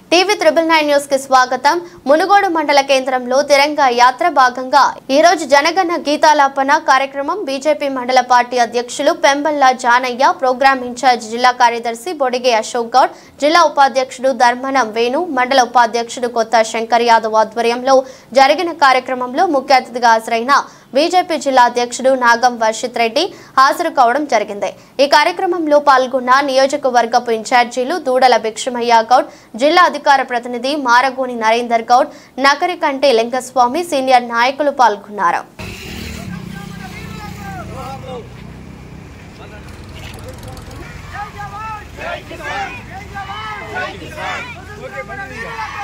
TV triple nine news కి స్వాగతం మునుగోడు మండల కేంద్రంలో తిరంగ యాత్ర భాగంగా ఈ రోజు జనగణ గీతాలాపన కార్యక్రమం బీజేపీ మండల పార్టీ అధ్యక్షులు పెంబల్ల జానయ్య ప్రోగ్రాం ఇన్ఛార్జ్ జిల్లా కార్యదర్శి బొడిగే అశోక్ గౌడ్ జిల్లా ఉపాధ్యక్షుడు ధర్మనం వేణు మండల ఉపాధ్యక్షుడు కొత్త శంకర్ యాదవ్ ఆధ్వర్యంలో జరిగిన కార్యక్రమంలో ముఖ్య అతిథిగా హాజరైన బీజేపీ జిల్లా అధ్యక్షుడు నాగం వర్షిత్ రెడ్డి హాజరు కావడం జరిగింది ఈ కార్యక్రమంలో పాల్గొన్న నియోజకవర్గపు ఇన్ఛార్జీలు దూడల భిక్షమయ్య గౌడ్ జిల్లా అధికార ప్రతినిధి మారగోని నరేందర్ గౌడ్ నకరికంటి లింగస్వామి సీనియర్ నాయకులు పాల్గొన్నారు జై జవాన్ జై జవాన్ జై కిసాన్